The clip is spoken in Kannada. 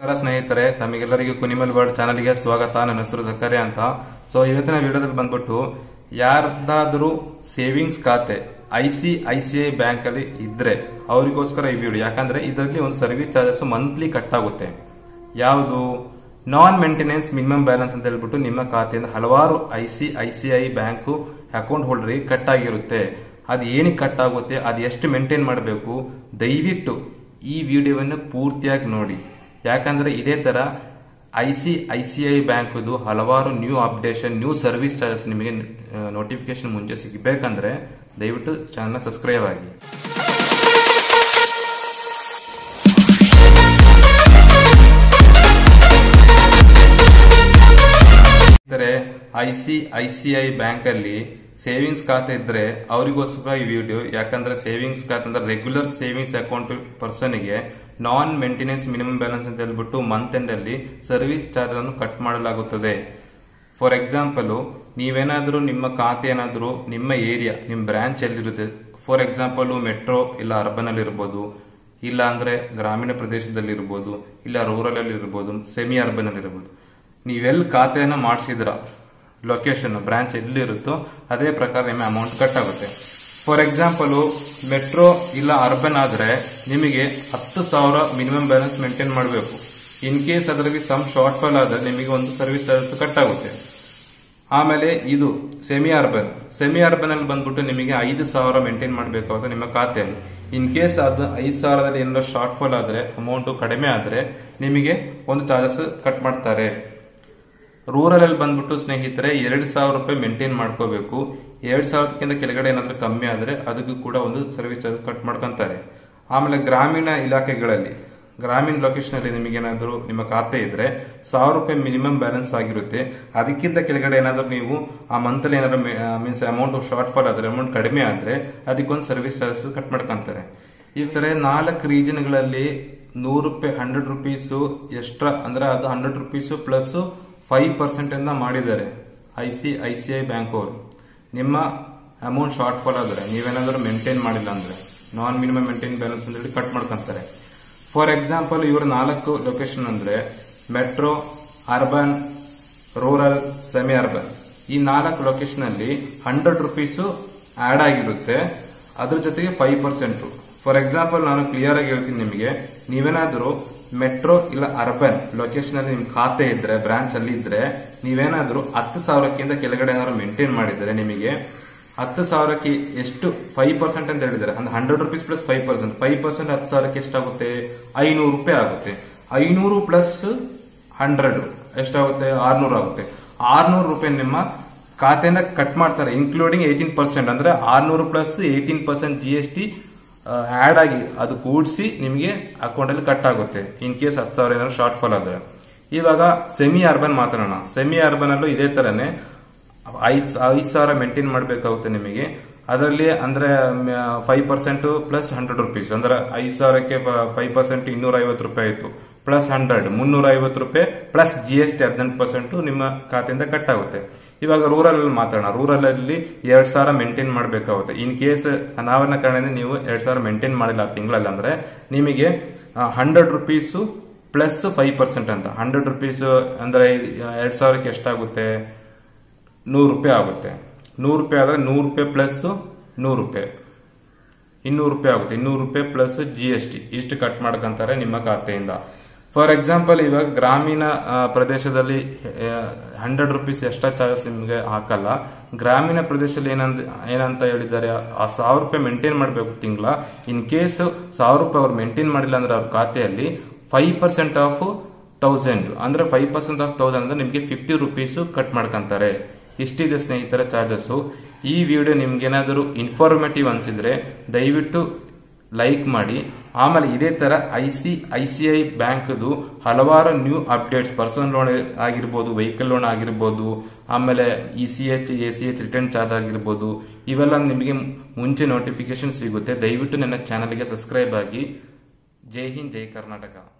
ನಮಸ್ಕಾರ ಸ್ನೇಹಿತರೆ ತಮಗೆಲ್ಲರಿಗೂ ಕುನಿಮಲ್ ವರ್ಡ್ ಚಾನಲ್ಗೆ ಸ್ವಾಗತ ನನ್ನ ಹೆಸರು ಜಕರೆ ಅಂತ ಸೊ ಇವತ್ತಿನ ವಿಡಿಯೋದಲ್ಲಿ ಬಂದ್ಬಿಟ್ಟು ಯಾರ್ದಾದ್ರೂ ಸೇವಿಂಗ್ಸ್ ಖಾತೆ I C I C I bank ಅಲ್ಲಿ ಇದ್ರೆ ಅವರಿಗೋಸ್ಕರ ಈ ವಿಡಿಯೋ ಯಾಕಂದ್ರೆ ಇದರಲ್ಲಿ ಒಂದು ಸರ್ವಿಸ್ ಚಾರ್ಜಸ್ ಮಂತ್ಲಿ ಕಟ್ ಆಗುತ್ತೆ ಯಾವುದು ನಾನ್ ಮೇಂಟೆನೆನ್ಸ್ ಮಿನಿಮಮ್ ಬ್ಯಾಲೆನ್ಸ್ ಅಂತ ಹೇಳ್ಬಿಟ್ಟು ನಿಮ್ಮ ಖಾತೆಯಿಂದ ಹಲವಾರು I C I C I bank account ಹೋಲ್ಡರ್ಗೆ ಕಟ್ ಆಗಿರುತ್ತೆ ಅದು ಏನಕ್ಕೆ ಕಟ್ ಆಗುತ್ತೆ ಅದು ಎಷ್ಟು ಮೇಂಟೈನ್ ಮಾಡಬೇಕು ದಯವಿಟ್ಟು ಈ ವಿಡಿಯೋವನ್ನು ಪೂರ್ತಿಯಾಗಿ ನೋಡಿ ಯಾಕಂದ್ರೆ ಇದೇ ತರ I C I C I ಬ್ಯಾಂಕ್ದು ಹಲವಾರು new updation new service charges ನಿಮಗೆ ನೋಟಿಫಿಕೇಶನ್ ಮುಂಚೆ ಸಿಗಬೇಕಂದ್ರೆ ದಯವಿಟ್ಟು ಚಾನಲ್ ಸಬ್ಸ್ಕ್ರೈಬ್ ಆಗಿ ಸ್ನೇಹಿತರೆ I C I C I bank ಅಲ್ಲಿ ಸೇವಿಂಗ್ಸ್ ಖಾತೆ ಇದ್ರೆ ಅವರಿಗೋಸ್ಕರ ಈ ವಿಡಿಯೋ ಯಾಕಂದ್ರೆ ಸೇವಿಂಗ್ಸ್ ಖಾತೆ ಅಂದ್ರೆ ರೆಗ್ಯುಲರ್ ಸೇವಿಂಗ್ಸ್ ಅಕೌಂಟ್ ಪರ್ಸನ್ ಗೆ ನಾನ್ ಮೇಂಟೆನೆನ್ಸ್ ಮಿನಿಮಮ್ ಬ್ಯಾಲೆನ್ಸ್ ಅಂತ ಹೇಳ್ಬಿಟ್ಟು ಮಂತ್ ಎಂಡ್ ಅಲ್ಲಿ ಸರ್ವಿಸ್ ಚಾರ್ಜ್ ಅನ್ನು ಕಟ್ ಮಾಡಲಾಗುತ್ತದೆ ಫಾರ್ ಎಕ್ಸಾಂಪಲ್ ನೀವೇನಾದ್ರೂ ನಿಮ್ಮ ಖಾತೆ ಏನಾದ್ರೂ ನಿಮ್ಮ ಏರಿಯಾ ನಿಮ್ಮ ಬ್ರಾಂಚ್ ಎಲ್ಲಿರುತ್ತೆ ಫಾರ್ ಎಕ್ಸಾಂಪಲ್ ಮೆಟ್ರೋ ಇಲ್ಲ ಅರ್ಬನ್ ಅಲ್ಲಿ ಇರ್ಬೋದು ಇಲ್ಲ ಅಂದ್ರೆ ಗ್ರಾಮೀಣ ಪ್ರದೇಶದಲ್ಲಿ ಇರ್ಬೋದು ಇಲ್ಲ ರೂರಲ್ ಅಲ್ಲಿ ಇರ್ಬೋದು ಸೆಮಿ ಅರ್ಬನ್ ಅಲ್ಲಿ ಇರ್ಬೋದು ನೀವೆಲ್ಲಿ ಖಾತೆಯನ್ನ ಮಾಡಿಸಿದ್ರ ಲೊಕೇಶನ್ ಬ್ರಾಂಚ್ ಎಲ್ಲಿರುತ್ತೋ ಅದೇ ಪ್ರಕಾರ ನಿಮ್ಮ ಅಮೌಂಟ್ ಕಟ್ ಆಗುತ್ತೆ ಫಾರ್ ಎಕ್ಸಾಂಪಲ್ ಮೆಟ್ರೋ ಇಲ್ಲ ಅರ್ಬನ್ ಆದ್ರೆ ನಿಮಗೆ ಹತ್ತು ಸಾವಿರ ಮಿನಿಮಮ್ ಬ್ಯಾಲೆನ್ಸ್ ಮೇಂಟೈನ್ ಮಾಡಬೇಕು ಇನ್ ಕೇಸ್ ಅದರಲ್ಲಿ ಸಮ್ ಶಾರ್ಟ್ ಫಾಲ್ ಆದ್ರೆ ನಿಮಗೆ ಒಂದು ಸರ್ವಿಸ್ ಚಾರ್ಜಸ್ ಕಟ್ ಆಗುತ್ತೆ ಆಮೇಲೆ ಇದು ಸೆಮಿ ಅರ್ಬನ್ ಸೆಮಿ ಅರ್ಬನ್ ಅಲ್ಲಿ ಬಂದ್ಬಿಟ್ಟು ನಿಮಗೆ ಐದು ಸಾವಿರ ಮೇಂಟೈನ್ ಮಾಡಬೇಕಾಗುತ್ತೆ ನಿಮ್ಮ ಖಾತೆಯಲ್ಲಿ ಇನ್ ಕೇಸ್ ಅದು ಐದು ಸಾವಿರದಲ್ಲಿ ಏನಾದ್ರು ಶಾರ್ಟ್ ಫಾಲ್ ಆದ್ರೆ ಅಮೌಂಟ್ ಕಡಿಮೆ ಆದ್ರೆ ನಿಮಗೆ ಒಂದು ಚಾರ್ಜಸ್ ಕಟ್ ಮಾಡ್ತಾರೆ ರೂರಲ್ ಅಲ್ಲಿ ಬಂದ್ಬಿಟ್ಟು ಸ್ನೇಹಿತರೆ ಎರಡ್ ಸಾವಿರ ರೂಪಾಯಿ ಮೇಂಟೈನ್ ಮಾಡ್ಕೋಬೇಕು ಎರಡ್ ಸಾವಿರಕ್ಕಿಂತ ಕೆಳಗಡೆ ಏನಾದ್ರೂ ಕಮ್ಮಿ ಆದ್ರೆ ಅದಕ್ಕೂ ಕೂಡ ಒಂದು ಸರ್ವಿಸ್ ಚಾರ್ಜ್ ಕಟ್ ಮಾಡ್ಕೊಂತಾರೆ ಆಮೇಲೆ ಗ್ರಾಮೀಣ ಇಲಾಖೆಗಳಲ್ಲಿ ಗ್ರಾಮೀಣ ಲೊಕೇಶನ್ ಅಲ್ಲಿ ನಿಮಗೆ ಏನಾದ್ರು ನಿಮ್ಮ ಖಾತೆ ಇದ್ರೆ ಸಾವಿರ ರೂಪಾಯಿ ಮಿನಿಮಮ್ ಬ್ಯಾಲೆನ್ಸ್ ಆಗಿರುತ್ತೆ ಅದಕ್ಕಿಂತ ಕೆಳಗಡೆ ಏನಾದ್ರೂ ನೀವು ಆ ಮಂತ್ ಅಲ್ಲಿ ಏನಾದ್ರು ಮೀನ್ಸ್ ಅಮೌಂಟ್ ಶಾರ್ಟ್ ಫಾಲ್ ಆದ್ರೆ ಅಮೌಂಟ್ ಕಡಿಮೆ ಆದ್ರೆ ಅದಕ್ಕೊಂದು ಸರ್ವಿಸ್ ಚಾರ್ಜಸ್ ಕಟ್ ಮಾಡ್ಕೊಂತಾರೆ ಈ ತರ ನಾಲ್ಕು ರೀಜನ್ಗಳಲ್ಲಿ ನೂರು ರೂಪಾಯಿ ಹಂಡ್ರೆಡ್ ರುಪೀಸ್ ಎಕ್ಸ್ಟ್ರಾ ಅಂದ್ರೆ ಅದು hundred rupees plus five percent ಇಂದ ಮಾಡಿದ್ದಾರೆ I C I C I bank ಅವರು ನಿಮ್ಮ ಅಮೌಂಟ್ ಶಾರ್ಟ್ ಫಾಲ್ ಆದ್ರೆ ನೀವೇನಾದ್ರೂ ಮೇಂಟೈನ್ ಮಾಡಿಲ್ಲ ಅಂದ್ರೆ ನಾನ್ ಮಿನಿಮಮ್ ಮೇಂಟೈನ್ ಬ್ಯಾಲೆನ್ಸ್ ಅಂತ ಹೇಳಿ ಕಟ್ ಮಾಡ್ಕೊಂತಾರೆ ಫಾರ್ ಎಕ್ಸಾಂಪಲ್ ಇವರು ನಾಲ್ಕು ಲೊಕೇಶನ್ ಅಂದ್ರೆ metro urban rural semi urban ಈ ನಾಲ್ಕು ಲೊಕೇಶನ್ ಅಲ್ಲಿ ಹಂಡ್ರೆಡ್ ರುಪೀಸ್ ಆಡ್ ಆಗಿರುತ್ತೆ ಅದ್ರ ಜೊತೆಗೆ ಫೈವ್ ಪರ್ಸೆಂಟ್ ಫಾರ್ ಎಕ್ಸಾಂಪಲ್ ನಾನು ಕ್ಲಿಯರ್ ಆಗಿ ಹೇಳ್ತೀನಿ ನಿಮಗೆ ನೀವೇನಾದ್ರೂ ಮೆಟ್ರೋ ಇಲ್ಲ ಅರ್ಬನ್ ಲೊಕೇಶನ್ ಅಲ್ಲಿ ನಿಮ್ ಖಾತೆ ಇದ್ರೆ ಬ್ರಾಂಚ್ ಅಲ್ಲಿ ಇದ್ರೆ ನೀವೇನಾದ್ರೂ ಹತ್ತು ಸಾವಿರಕ್ಕಿಂತ ಕೆಳಗಡೆ ಏನಾದ್ರು ಮೇಂಟೈನ್ ಮಾಡಿದ್ರೆ ನಿಮಗೆ ಹತ್ತು ಸಾವಿರಕ್ಕೆ ಎಷ್ಟು ಫೈವ್ ಪರ್ಸೆಂಟ್ ಅಂತ ಹೇಳಿದ್ದಾರೆ ಅಂದ್ರೆ hundred rupees plus five percent five percent ಹತ್ತು ಸಾವಿರಕ್ಕೆ ಎಷ್ಟಾಗುತ್ತೆ ಐನೂರು ರೂಪಾಯಿ ಆಗುತ್ತೆ ಐನೂರು ಪ್ಲಸ್ ಹಂಡ್ರೆಡ್ ಎಷ್ಟಾಗುತ್ತೆ ಆರ್ನೂರು ಆಗುತ್ತೆ ಆರ್ನೂರು ರೂಪಾಯಿ ನಿಮ್ಮ ಖಾತೆನ ಕಟ್ ಮಾಡ್ತಾರೆ ಇನ್ಕ್ಲೂಡಿಂಗ್ ಏಯ್ಟೀನ್ ಪರ್ಸೆಂಟ್ ಅಂದ್ರೆ ಆರ್ನೂರು plus eighteen percent G S T add ಆಗಿ ಅದು ಕೂಡಿಸಿ ನಿಮಗೆ ಅಕೌಂಟ್ ಅಲ್ಲಿ ಕಟ್ ಆಗುತ್ತೆ ಇನ್ ಕೇಸ್ ಹತ್ತು ಸಾವಿರ ಏನಾದ್ರು ಶಾರ್ಟ್ ಫಾಲ್ ಆದ್ರೆ ಇವಾಗ ಸೆಮಿ ಅರ್ಬನ್ ಮಾತಾಡೋಣ ಸೆಮಿ ಅರ್ಬನ್ ಅಲ್ಲೂ ಇದೇ ತರನೇ ಐದ್ ಐದ್ ಸಾವಿರ ಮೇಂಟೈನ್ ಮಾಡಬೇಕಾಗುತ್ತೆ ನಿಮಗೆ ಅದರಲ್ಲಿ ಅಂದ್ರೆ five percent plus hundred rupees ಅಂದ್ರೆ ಐದ್ ಸಾವಿರಕ್ಕೆ ಫೈವ್ ಪರ್ಸೆಂಟ್ ಇನ್ನೂರ ಐವತ್ತು ರೂಪಾಯಿ ಆಯ್ತು ಪ್ಲಸ್ ಹಂಡ್ರೆಡ್ ಮುನ್ನೂರ ಐವತ್ತು ರೂಪಾಯಿ ಪ್ಲಸ್ ಜಿ ಎಸ್ ಟಿ ಹದಿನೆಂಟು ಪರ್ಸೆಂಟ್ ನಿಮ್ಮ ಖಾತೆಯಿಂದ ಕಟ್ ಆಗುತ್ತೆ ಇವಾಗ ರೂರಲ್ ಅಲ್ಲಿ ಮಾತಾಡೋಣ ರೂರಲ್ ಅಲ್ಲಿ ಎರಡ್ ಸಾವಿರ ಮೇಂಟೈನ್ ಮಾಡಬೇಕಾಗುತ್ತೆ ಇನ್ ಕೇಸ್ ಅನಾವರಣ ಕಾರಣದಿಂದ ನೀವು ಎರಡ್ ಸಾವಿರ ಮೇಂಟೈನ್ ಮಾಡಿಲ್ಲ ತಿಂಗಳಲ್ಲಿ ಅಂದ್ರೆ ನಿಮಗೆ hundred rupees plus five percent ಅಂತ ಹಂಡ್ರೆಡ್ ರುಪೀಸ್ ಅಂದ್ರೆ ಎರಡ್ ಸಾವಿರಕ್ಕೆ ಎಷ್ಟಾಗುತ್ತೆ ನೂರು ರೂಪಾಯಿ ಆಗುತ್ತೆ ನೂರು ರೂಪಾಯಿ ಆದ್ರೆ ನೂರು ರೂಪಾಯಿ ಪ್ಲಸ್ ನೂರು ರೂಪಾಯಿ ಇನ್ನೂರು ರೂಪಾಯಿ ಆಗುತ್ತೆ ಇನ್ನೂರು ರೂಪಾಯಿ ಪ್ಲಸ್ ಜಿ ಎಸ್ ಟಿ ಇಷ್ಟು ಕಟ್ ಮಾಡ್ಕೊಂತಾರೆ ನಿಮ್ಮ ಖಾತೆಯಿಂದ ಫಾರ್ ಎಕ್ಸಾಂಪಲ್ ಇವಾಗ ಗ್ರಾಮೀಣ ಪ್ರದೇಶದಲ್ಲಿ ಹಂಡ್ರೆಡ್ ರುಪೀಸ್ ಎಕ್ಸ್ಟ್ರಾ ಚಾರ್ಜಸ್ ನಿಮಗೆ ಹಾಕಲ್ಲ ಗ್ರಾಮೀಣ ಪ್ರದೇಶದಲ್ಲಿ ಏನಂತ ಏನಂತ ಹೇಳಿದ್ದಾರೆ ಆ ಸಾವಿರ ರೂಪಾಯಿ ಮೇಂಟೈನ್ ಮಾಡಬೇಕು ತಿಂಗಳ ಇನ್ ಕೇಸ್ ಸಾವಿರ ರೂಪಾಯಿ ಅವ್ರು ಮೇಂಟೈನ್ ಮಾಡಿಲ್ಲ ಅಂದ್ರೆ ಅವ್ರ ಖಾತೆಯಲ್ಲಿ ಫೈವ್ ಪರ್ಸೆಂಟ್ ಆಫ್ ತೌಸಂಡ್ ಅಂದ್ರೆ ಫೈವ್ ಪರ್ಸೆಂಟ್ ಆಫ್ ತೌಸಂಡ್ ಅಂದ್ರೆ ನಿಮಗೆ ಫಿಫ್ಟಿ ರುಪೀಸ್ ಕಟ್ ಮಾಡ್ಕೊಂತಾರೆ ಇಷ್ಟಿದೆ ಸ್ನೇಹಿತರ ಚಾರ್ಜಸ್ ಈ ವಿಡಿಯೋ ನಿಮ್ಗೆ ಏನಾದರೂ ಇನ್ಫಾರ್ಮೇಟಿವ್ ಅನ್ಸಿದ್ರೆ ದಯವಿಟ್ಟು ಲೈಕ್ ಮಾಡಿ ಆಮೇಲೆ ಇದೇ ತರ I C I C I ಬ್ಯಾಂಕ್ದು ಹಲವಾರು ನ್ಯೂ ಅಪ್ಡೇಟ್ಸ್ ಪರ್ಸನಲ್ ಲೋನ್ ಆಗಿರ್ಬೋದು ವೆಹಿಕಲ್ ಲೋನ್ ಆಗಿರ್ಬೋದು ಆಮೇಲೆ E C H A C H return charge ಆಗಿರ್ಬೋದು ಇವೆಲ್ಲ ನಿಮಗೆ ಮುಂಚೆ ನೋಟಿಫಿಕೇಶನ್ ಸಿಗುತ್ತೆ ದಯವಿಟ್ಟು ನನ್ನ ಚಾನಲ್ಗೆ ಸಬ್ಸ್ಕ್ರೈಬ್ ಆಗಿ ಜೈ ಹಿಂದ್ ಜೈ ಕರ್ನಾಟಕ